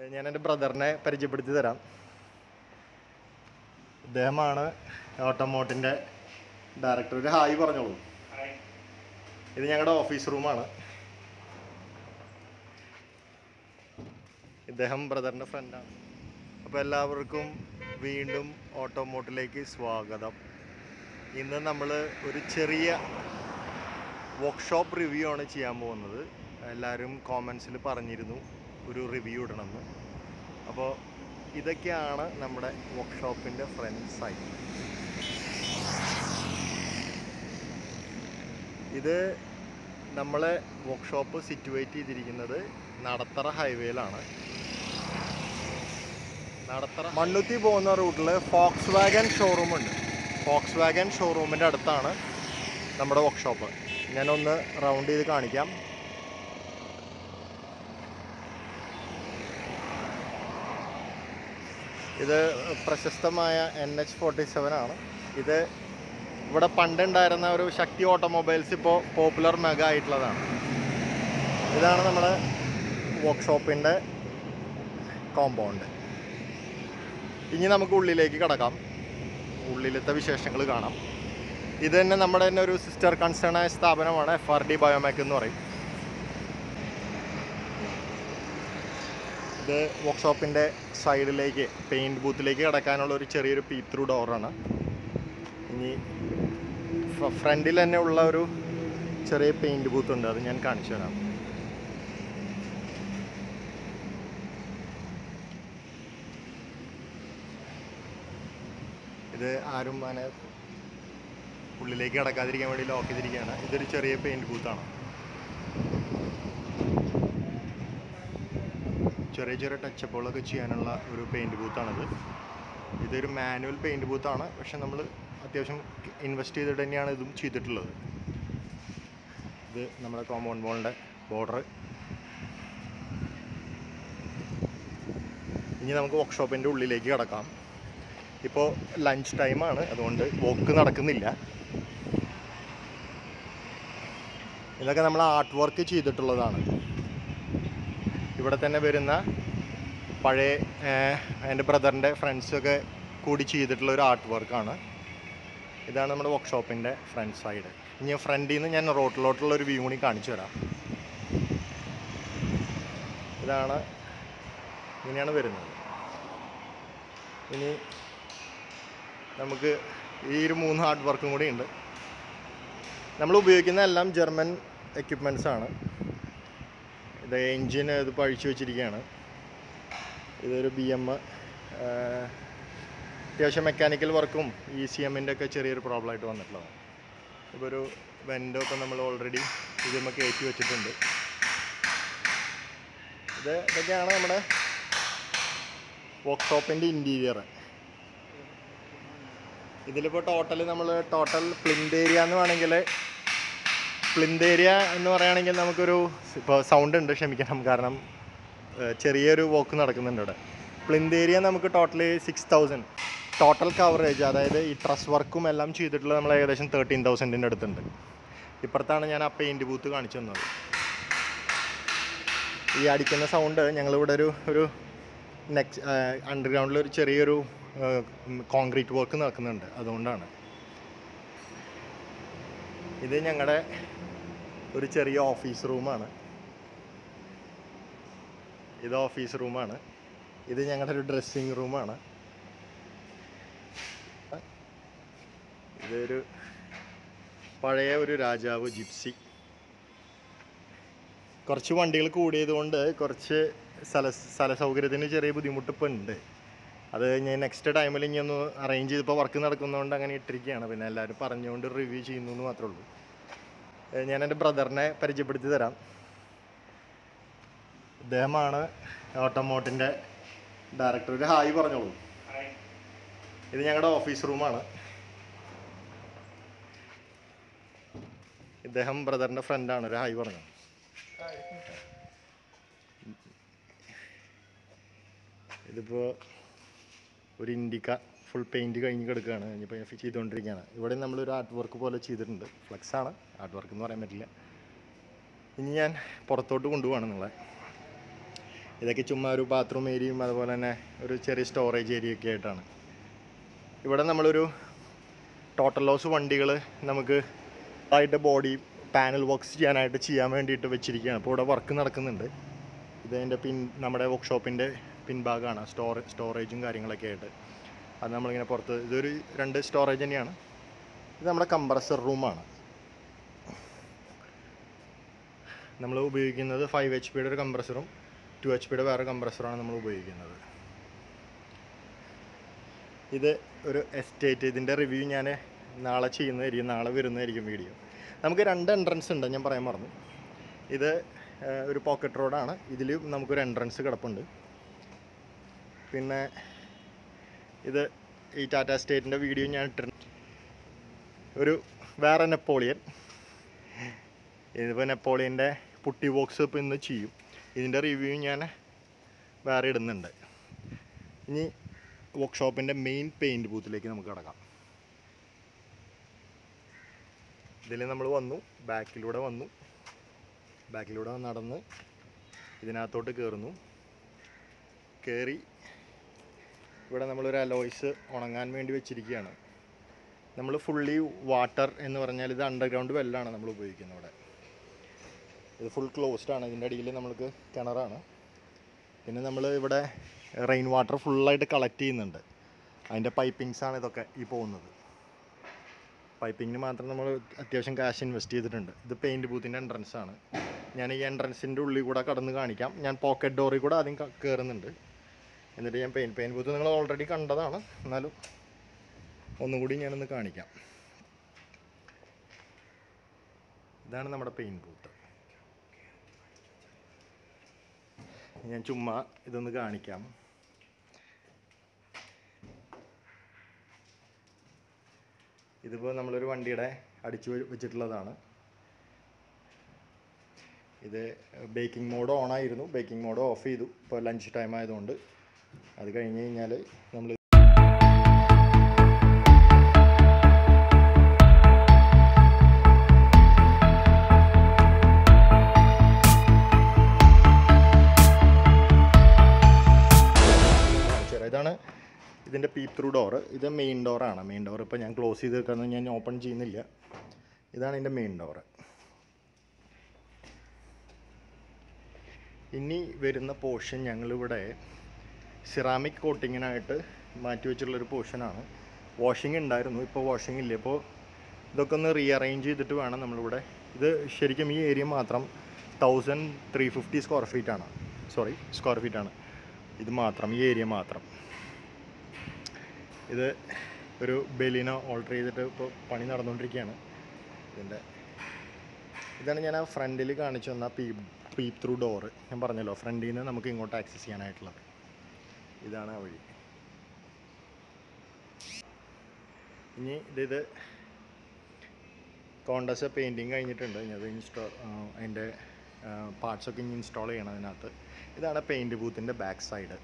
ഞാൻ എൻ്റെ ബ്രദറിനെ പരിചയപ്പെടുത്തി തരാം ഇദ്ദേഹമാണ് ഓട്ടോമോട്ടിൻ്റെ ഡയറക്ടർ ഒരു ഹായ് പറഞ്ഞോളൂ ഇത് ഞങ്ങളുടെ ഓഫീസ് റൂമാണ് ഇദ്ദേഹം ബ്രദറിൻ്റെ ഫ്രണ്ടാണ് അപ്പോൾ എല്ലാവർക്കും വീണ്ടും ഓട്ടോമോട്ടിലേക്ക് സ്വാഗതം ഇന്ന് നമ്മൾ ഒരു ചെറിയ വർക്ക്ഷോപ്പ് റിവ്യൂ ആണ് ചെയ്യാൻ പോകുന്നത് എല്ലാവരും കോമൻസിൽ പറഞ്ഞിരുന്നു ഒരു റിവ്യൂ ഇടണമെന്ന് അപ്പോൾ ഇതൊക്കെയാണ് നമ്മുടെ വർക്ക്ഷോപ്പിൻ്റെ ഫ്രണ്ട് സൈഡ് ഇത് നമ്മളെ വർക്ക്ഷോപ്പ് സിറ്റുവേറ്റ് ചെയ്തിരിക്കുന്നത് നടത്തറ ഹൈവേയിലാണ് നടത്തറ മണ്ണുത്തി പോകുന്ന റൂട്ടിൽ ഫോക്സ് വാഗൻ ഷോറൂം ഉണ്ട് ഫോക്സ് വാഗൻ ഷോറൂമിൻ്റെ അടുത്താണ് നമ്മുടെ വർക്ക്ഷോപ്പ് ഞാനൊന്ന് റൗണ്ട് ചെയ്ത് കാണിക്കാം ഇത് പ്രശസ്തമായ എൻ എച്ച് ഫോർട്ടി സെവൻ ആണ് ഇത് ഇവിടെ പണ്ടുണ്ടായിരുന്ന ഒരു ശക്തി ഓട്ടോമൊബൈൽസ് ഇപ്പോൾ പോപ്പുലർ മെഗ ആയിട്ടുള്ളതാണ് ഇതാണ് നമ്മുടെ വർക്ക്ഷോപ്പിൻ്റെ കോമ്പൗണ്ട് ഇനി നമുക്ക് ഉള്ളിലേക്ക് കടക്കാം ഉള്ളിലത്തെ വിശേഷങ്ങൾ കാണാം ഇത് തന്നെ നമ്മുടെ തന്നെ ഒരു സിസ്റ്റർ കൺസേൺ ആയ സ്ഥാപനമാണ് എഫ് ആർ ഡി ബയോമാക് എന്ന് പറയും ഇത് വർക്ക്ഷോപ്പിൻ്റെ സൈഡിലേക്ക് പെയിൻറ് ബൂത്തിലേക്ക് കിടക്കാനുള്ള ഒരു ചെറിയൊരു പീപ്പ് ത്രൂ ഡോറാണ് ഇനി ഫ്രണ്ടിൽ തന്നെ ഉള്ള ഒരു ചെറിയ പെയിൻറ് ബൂത്ത് ഉണ്ട് അത് ഞാൻ കാണിച്ചു തരാം ഇത് ആരും അങ്ങനെ ഉള്ളിലേക്ക് കിടക്കാതിരിക്കാൻ വേണ്ടി ലോക്ക് ചെയ്തിരിക്കുകയാണ് ഇതൊരു ചെറിയ പെയിൻറ് ബൂത്താണ് ചെറിയ ചെറിയ ടച്ചപ്പുകളൊക്കെ ചെയ്യാനുള്ള ഒരു പെയിൻറ് ബൂത്താണിത് ഇതൊരു മാനുവൽ പെയിൻറ് ബൂത്താണ് പക്ഷെ നമ്മൾ അത്യാവശ്യം ഇൻവെസ്റ്റ് ചെയ്തിട്ട് തന്നെയാണ് ഇതും ചെയ്തിട്ടുള്ളത് ഇത് നമ്മുടെ കോമ്പൗണ്ട് വാളിൻ്റെ ബോർഡർ ഇനി നമുക്ക് വർക്ക്ഷോപ്പിൻ്റെ ഉള്ളിലേക്ക് കിടക്കാം ഇപ്പോൾ ലഞ്ച് ടൈമാണ് അതുകൊണ്ട് വോക്ക് നടക്കുന്നില്ല ഇതൊക്കെ നമ്മൾ ആർട്ട് വർക്ക് ചെയ്തിട്ടുള്ളതാണ് ഇവിടെ തന്നെ വരുന്ന പഴയ ഏഹ്, എൻ്റെ ബ്രദറിൻ്റെ ഫ്രണ്ട്സൊക്കെ കൂടി ചെയ്തിട്ടുള്ള ഒരു ആർട്ട് വർക്കാണ് ഇതാണ് നമ്മുടെ വർക്ക്ഷോപ്പിൻ്റെ ഫ്രണ്ട് സൈഡ് ഇനി ഫ്രണ്ടിൽ നിന്ന് ഞാൻ റോട്ടിലോട്ടുള്ള ഒരു വ്യൂ കൂടി കാണിച്ചു തരാം ഇതാണ് ഇങ്ങനെയാണ് വരുന്നത് ഇനി നമുക്ക് ഈ ഒരു മൂന്ന് ഹാർഡ് വർക്കും കൂടി ഉണ്ട് നമ്മൾ ഉപയോഗിക്കുന്ന എല്ലാം ജർമ്മൻ എക്യുപ്മെൻറ്റ്സ് ആണ് ഇത് എൻജിൻ ഇത് പഴിച്ചു വെച്ചിരിക്കുകയാണ് ഇതൊരു ബി എം അത്യാവശ്യം മെക്കാനിക്കൽ വർക്കും ഇ സി എമ്മിൻ്റെ ഒക്കെ ചെറിയൊരു പ്രോബ്ലം ആയിട്ട് വന്നിട്ടുള്ളതാണ് ഇപ്പോൾ ഒരു വെൻഡോ ഒക്കെ നമ്മൾ ഓൾറെഡി ഇതുമ്മ കയറ്റി വെച്ചിട്ടുണ്ട് ഇത് ഇതൊക്കെയാണ് നമ്മുടെ വർക്ക്ഷോപ്പിൻ്റെ ഇൻറ്റീരിയർ ഇതിലിപ്പോൾ ടോട്ടൽ നമ്മൾ ടോട്ടൽ പ്ലിന്ത് ഏരിയ എന്ന് വേണമെങ്കിൽ പ്ലിന്ത് ഏരിയ എന്ന് പറയുകയാണെങ്കിൽ നമുക്കൊരു ഇപ്പോൾ സൗണ്ട് ഉണ്ട് ക്ഷമിക്കണം കാരണം ഏഹ്, ചെറിയൊരു വോക്ക് നടക്കുന്നുണ്ട് ഇവിടെ പ്ലിന്ത് ഏരിയ നമുക്ക് totally six thousand total coverage അതായത് ഈ ട്രസ് വർക്കും എല്ലാം ചെയ്തിട്ടുള്ളത് നമ്മൾ ഏകദേശം തേർട്ടീൻ തൗസൻഡിൻ്റെ അടുത്തുണ്ട് ഇപ്പുറത്താണ് ഞാൻ ആ പെയിൻറ്റ് ബൂത്ത് കാണിച്ചു തന്നത് ഈ അടിക്കുന്ന സൗണ്ട് ഞങ്ങളിവിടെ ഒരു ഒരു നെക്സ്റ്റ് അണ്ടർഗ്രൗണ്ടിൽ ഒരു ചെറിയൊരു കോൺക്രീറ്റ് വർക്ക് നടക്കുന്നുണ്ട് അതുകൊണ്ടാണ് ഇത് ഞങ്ങളുടെ ഒരു ചെറിയ ഓഫീസ് റൂമാണ് ഇത് ഓഫീസ് റൂമാണ് ഇത് ഞങ്ങളുടെ ഒരു ഡ്രസ്സിങ് റൂമാണ് ഇതൊരു പഴയ ഒരു രാജാവ് ജിപ്സി കുറച്ച് വണ്ടികൾ കൂടിയതുകൊണ്ട് കുറച്ച് സ്ഥല സ്ഥല സൗകര്യത്തിന് ചെറിയ ബുദ്ധിമുട്ട് ഇപ്പം ഉണ്ട് അത് ഞാൻ നെക്സ്റ്റ് ടൈമിൽ ഇനി ഒന്ന് അറേഞ്ച് ചെയ്തപ്പോൾ വർക്ക് നടക്കുന്നതുകൊണ്ട് അങ്ങനെ ഇട്ടിരിക്കുകയാണ് പിന്നെ എല്ലാവരും പറഞ്ഞുകൊണ്ട് റിവ്യൂ ചെയ്യുന്നു എന്ന് മാത്രമേ ഉള്ളൂ ഏഹ് ഞാൻ എൻ്റെ ബ്രദറിനെ പരിചയപ്പെടുത്തി തരാം ഇദ്ദേഹമാണ് ഓട്ടോമോട്ടിൻ്റെ ഡയറക്ടർ ഒരു ഹായ് പറഞ്ഞോളൂ ഇത് ഞങ്ങളുടെ ഓഫീസ് റൂമാണ് ഇദ്ദേഹം ബ്രദറിൻ്റെ ഫ്രണ്ടാണ് ഒരു ഹായ് പറഞ്ഞു ഇതിപ്പോൾ ഒരു ഇൻഡിക്ക ഫുൾ പെയിൻറ് കഴിഞ്ഞ് കിടക്കുകയാണ് ഇനിയിപ്പോൾ ഞാൻ ചെയ്തുകൊണ്ടിരിക്കുകയാണ് ഇവിടെ നമ്മളൊരു ആർട്ട് വർക്ക് പോലെ ചെയ്തിട്ടുണ്ട് ഫ്ലെക്സ് ആണ് ആർട്ട് വർക്ക് എന്ന് പറയാൻ പറ്റില്ല ഇനി ഞാൻ പുറത്തോട്ട് കൊണ്ടുപോവാണ് നിങ്ങളെ ഇതൊക്കെ ചുമ്മാ ഒരു ബാത്റൂം ഏരിയയും അതുപോലെ തന്നെ ഒരു ചെറിയ സ്റ്റോറേജ് ഏരിയ ഒക്കെ ആയിട്ടാണ് ഇവിടെ നമ്മളൊരു ടോട്ടൽ ലോസ് വണ്ടികൾ നമുക്ക് ആയിട്ട് ബോഡി പാനൽ വർക്ക്സ് ചെയ്യാനായിട്ട് ചെയ്യാൻ വേണ്ടിയിട്ട് വെച്ചിരിക്കുകയാണ് അപ്പോൾ ഇവിടെ വർക്ക് നടക്കുന്നുണ്ട് ഇത് അതിൻ്റെ പിൻ നമ്മുടെ വർക്ക്ഷോപ്പിൻ്റെ പിൻഭാഗമാണ് സ്റ്റോറേ സ്റ്റോറേജും കാര്യങ്ങളൊക്കെ ആയിട്ട് അത് നമ്മളിങ്ങനെ പുറത്ത് ഇതൊരു രണ്ട് സ്റ്റോറേജ് തന്നെയാണ് ഇത് നമ്മുടെ കംപ്രസർ റൂമാണ് നമ്മൾ ഉപയോഗിക്കുന്നത് ഫൈവ് എച്ച് പിയുടെ ഒരു കംപ്രസറും ടു എച്ച് പിയുടെ വേറെ കംപ്രസറുമാണ് നമ്മൾ ഉപയോഗിക്കുന്നത് ഇത് ഒരു എസ്റ്റേറ്റ് ഇതിൻ്റെ റിവ്യൂ ഞാൻ നാളെ ചെയ്യുന്നതായിരിക്കും നാളെ വരുന്നതായിരിക്കും വീഡിയോ നമുക്ക് രണ്ട് എൻട്രൻസ് ഉണ്ട് ഞാൻ പറയാൻ മറന്നു ഇത് ഏഹ്, ഒരു പോക്കറ്റ് റോഡാണ് ഇതിൽ നമുക്കൊരു എൻട്രൻസ് കിടപ്പുണ്ട് പിന്നെ ഇത് ഈ ടാറ്റ സ്റ്റേറ്റിൻ്റെ വീഡിയോ ഞാൻ ഇട്ടിട്ടുണ്ട് ഒരു വേറെ നെപ്പോളിയൻ ഇതിപ്പോൾ നെപ്പോളിയൻ്റെ പുട്ടി ബോക്സ് ഇപ്പോൾ ഇന്ന് ചെയ്യും ഇതിൻ്റെ റിവ്യൂ ഞാൻ വേറെ ഇടുന്നുണ്ട് ഇനി വർക്ക്ഷോപ്പിൻ്റെ മെയിൻ പെയിൻറ് ബൂത്തിലേക്ക് നമുക്ക് കിടക്കാം ഇതിൽ നമ്മൾ വന്നു ബാക്കിലൂടെ വന്നു ബാക്കിലൂടെ നടന്ന് ഇതിനകത്തോട്ട് കയറുന്നു കയറി ഇവിടെ നമ്മളൊരു അലോയ്സ് ഉണങ്ങാൻ വേണ്ടി വെച്ചിരിക്കുകയാണ് നമ്മൾ ഫുള്ളി വാട്ടർ എന്ന് പറഞ്ഞാൽ ഇത് അണ്ടർഗ്രൗണ്ട് വെല്ലാണ് നമ്മൾ ഉപയോഗിക്കുന്നത് ഇവിടെ ഇത് ഫുൾ ക്ലോസ്ഡ് ആണ് ഇതിൻ്റെ അടിയിൽ നമ്മൾക്ക് കിണറാണ് പിന്നെ നമ്മൾ ഇവിടെ റെയിൻ വാട്ടർ ഫുള്ളായിട്ട് കളക്ട് ചെയ്യുന്നുണ്ട് അതിൻ്റെ പൈപ്പിങ്സ് ആണ് ഇതൊക്കെ ഈ പോകുന്നത് പൈപ്പിങ്ങിന് മാത്രം നമ്മൾ അത്യാവശ്യം ക്യാഷ് ഇൻവെസ്റ്റ് ചെയ്തിട്ടുണ്ട് ഇത് പെയിൻറ്റ് ബൂത്തിൻ്റെ എൻട്രൻസ് ആണ് ഞാൻ ഈ എൻട്രൻസിൻ്റെ ഉള്ളിൽ കൂടെ കടന്ന് കാണിക്കാം ഞാൻ പോക്കറ്റ് ഡോറിൽ കൂടെ ആദ്യം ക- കയറുന്നുണ്ട് എന്നിട്ട് ഞാൻ പെയിൻ പെയിൻ ബൂത്ത് നിങ്ങൾ ഓൾറെഡി കണ്ടതാണ് എന്നാലും ഒന്നും കൂടി ഞാനൊന്ന് കാണിക്കാം ഇതാണ് നമ്മുടെ പെയിൻ ബൂത്ത് ഞാൻ ചുമ്മാ ഇതൊന്ന് കാണിക്കാം ഇതിപ്പോൾ നമ്മളൊരു വണ്ടിയുടെ അടിച്ചു വെ- വെച്ചിട്ടുള്ളതാണ് ഇത് ബേക്കിംഗ് മോഡ് ഓൺ ആയിരുന്നു ബേക്കിംഗ് മോഡ് ഓഫ് ചെയ്തു ഇപ്പോൾ ലഞ്ച് ടൈം ആയതുകൊണ്ട് അത് കഴിഞ്ഞ് കഴിഞ്ഞാൽ നമ്മൾ കാണിച്ചു തരാം. ഇതാണ് ഇതിൻ്റെ പീപ്പ് ത്രൂ ഡോറ് ഇത് മെയിൻ ഡോറാണ് മെയിൻ ഡോർ ഇപ്പോൾ ഞാൻ ക്ലോസ് ചെയ്ത് വെക്കുന്നത് ഞാൻ ഓപ്പൺ ചെയ്യുന്നില്ല ഇതാണ് ഇതിൻ്റെ മെയിൻ ഡോറ് ഇനി വരുന്ന പോർഷൻ ഞങ്ങളിവിടെ സിറാമിക് കോട്ടിങ്ങിനായിട്ട് മാറ്റി വെച്ചിട്ടുള്ളൊരു പോർഷനാണ് വാഷിംഗ് ഉണ്ടായിരുന്നു ഇപ്പോൾ വാഷിംഗ് ഇല്ല ഇപ്പോൾ ഇതൊക്കെ ഒന്ന് റീഅറേഞ്ച് ചെയ്തിട്ട് വേണം നമ്മളിവിടെ ഇത് ശരിക്കും ഈ ഏരിയ മാത്രം തൗസൻഡ് ത്രീ ഫിഫ്റ്റി സ്ക്വയർ ഫീറ്റാണ് സോറി സ്ക്വയർ ഫീറ്റാണ് ഇത് മാത്രം ഈ ഏരിയ മാത്രം ഇത് ഒരു ബെലിനോ ഓൾട്ടർ ചെയ്തിട്ട് ഇപ്പോൾ പണി നടന്നുകൊണ്ടിരിക്കുകയാണ് ഇതിൻ്റെ ഇതാണ് ഞാൻ ആ ഫ്രണ്ടിൽ കാണിച്ചു തന്ന പീപ്പ് പീപ്പ് ത്രൂ ഡോറ് ഞാൻ പറഞ്ഞല്ലോ ഫ്രണ്ടിൽ നിന്ന് നമുക്ക് ഇങ്ങോട്ട് ആക്സസ് ചെയ്യാനായിട്ടുള്ളത് ഇതാണ് ആ വഴി ഇനി ഇത് ഇത് കോണ്ടസ് പെയിൻറ്റിങ് കഴിഞ്ഞിട്ടുണ്ട് ഇനി അത് ഇൻസ്റ്റോ അതിൻ്റെ പാർട്സൊക്കെ ഇനി ഇൻസ്റ്റാൾ ചെയ്യണം അതിനകത്ത് ഇതാണ് പെയിൻറ്റ് ബൂത്തിൻ്റെ ബാക്ക് സൈഡ്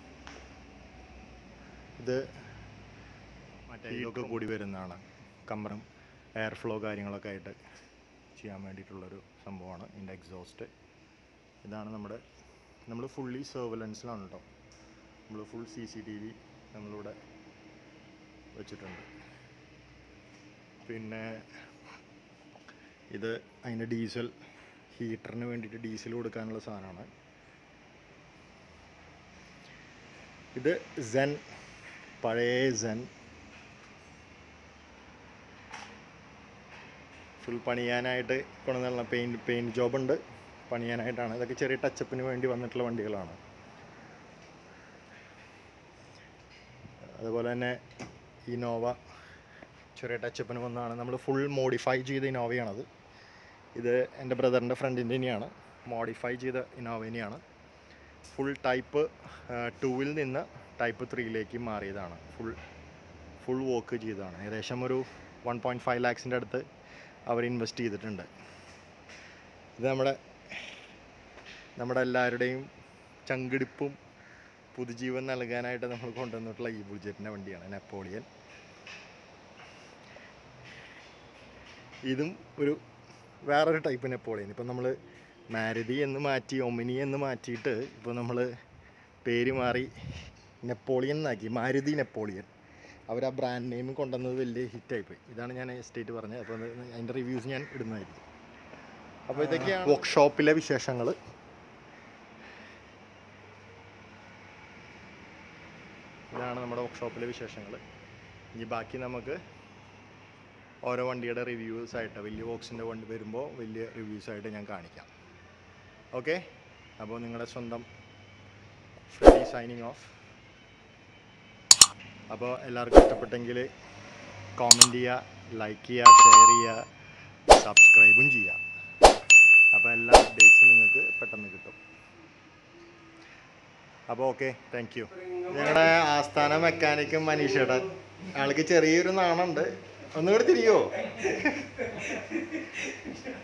ഇത് മറ്റേ ഇതൊക്കെ കൂടി വരുന്നതാണ് കമ്പറും എയർ ഫ്ലോ കാര്യങ്ങളൊക്കെ ആയിട്ട് ചെയ്യാൻ വേണ്ടിയിട്ടുള്ളൊരു സംഭവമാണ് ഇതിൻ്റെ എക്സോസ്റ്റ് ഇതാണ് നമ്മുടെ നമ്മൾ ഫുള്ളി സർവലൻസിലാണ് കേട്ടോ നമ്മൾ full C C T V നമ്മളിവിടെ വെച്ചിട്ടുണ്ട് പിന്നെ ഇത് അതിൻ്റെ ഡീസൽ ഹീറ്ററിന് വേണ്ടിയിട്ട് ഡീസൽ കൊടുക്കാനുള്ള സാധനമാണ് ഇത് സെൻ പഴയ സെൻ ഫുൾ പണിയാനായിട്ട് കൊണ്ടുവന്നുള്ള പെയിൻറ്റ് പെയിൻറ്റ് ജോബുണ്ട് പണിയാനായിട്ടാണ് ഇതൊക്കെ ചെറിയ ടച്ചപ്പിന് വേണ്ടി വന്നിട്ടുള്ള വണ്ടികളാണ് അതുപോലെ തന്നെ ഇനോവ ചെറിയ ടച്ചപ്പിന് വന്നതാണ് നമ്മൾ ഫുൾ മോഡിഫൈ ചെയ്ത ഇനോവയാണത് ഇത് എൻ്റെ ബ്രദറിൻ്റെ ഫ്രണ്ടിൻ്റെ തന്നെയാണ് മോഡിഫൈ ചെയ്ത ഇനോവ തന്നെയാണ് ഫുൾ ടൈപ്പ് ടൂവിൽ നിന്ന് ടൈപ്പ് ത്രീയിലേക്ക് മാറിയതാണ് ഫുൾ ഫുൾ വർക്ക് ചെയ്തതാണ് ഏകദേശം ഒരു വൺ പോയിൻറ്റ് ഫൈവ് ലാക്സിൻ്റെ അടുത്ത് അവർ ഇൻവെസ്റ്റ് ചെയ്തിട്ടുണ്ട് ഇത് നമ്മുടെ നമ്മുടെ എല്ലാവരുടെയും ചങ്കിടിപ്പും പുതുജീവൻ നൽകാനായിട്ട് നമ്മൾ കൊണ്ടുവന്നിട്ടുള്ള ഈ ബുൾജറ്റിൻ്റെ വണ്ടിയാണ് നെപ്പോളിയൻ ഇതും ഒരു വേറൊരു ടൈപ്പ് നെപ്പോളിയൻ ഇപ്പം നമ്മൾ മാരുതി എന്ന് മാറ്റി ഒമിനി എന്ന് മാറ്റിയിട്ട് ഇപ്പോൾ നമ്മൾ പേര് മാറി നെപ്പോളിയൻ എന്നാക്കി മാരുതി നെപ്പോളിയൻ അവർ ആ ബ്രാൻഡ് നെയിം കൊണ്ടുവന്നത് വലിയ ഹിറ്റായിപ്പോയി ഇതാണ് ഞാൻ എസ്റ്റേറ്റ് പറഞ്ഞത് അപ്പോൾ അത് അതിൻ്റെ റിവ്യൂസ് ഞാൻ ഇടുന്നതായിരിക്കും അപ്പോൾ ഇതൊക്കെയാണ് വർക്ക്ഷോപ്പിലെ വിശേഷങ്ങൾ ഇതാണ് നമ്മുടെ വർക്ക്ഷോപ്പിലെ വിശേഷങ്ങൾ ഇനി ബാക്കി നമുക്ക് ഓരോ വണ്ടിയുടെ റിവ്യൂസ് ആയിട്ട് വലിയ ബോക്സിൻ്റെ വണ്ടി വരുമ്പോൾ വലിയ റിവ്യൂസ് ആയിട്ട് ഞാൻ കാണിക്കാം ഓക്കെ അപ്പോൾ നിങ്ങളുടെ സ്വന്തം ഫ്രെഡി സൈനിങ് ഓഫ് അപ്പോൾ എല്ലാവർക്കും ഇഷ്ടപ്പെട്ടെങ്കിൽ കോമെൻറ്റ് ചെയ്യുക ലൈക്ക് ചെയ്യുക ഷെയർ ചെയ്യുക സബ്സ്ക്രൈബും ചെയ്യുക അപ്പോൾ എല്ലാ അപ്ഡേറ്റ്സും നിങ്ങൾക്ക് പെട്ടെന്ന് കിട്ടും അപ്പോൾ ഓക്കെ താങ്ക് യു ഞങ്ങളുടെ ആസ്ഥാന മെക്കാനിക്കും മനീഷേട്ടൻ ആൾക്ക് ചെറിയൊരു നാണുണ്ട് ഒന്നുകൂടി തിരിയോ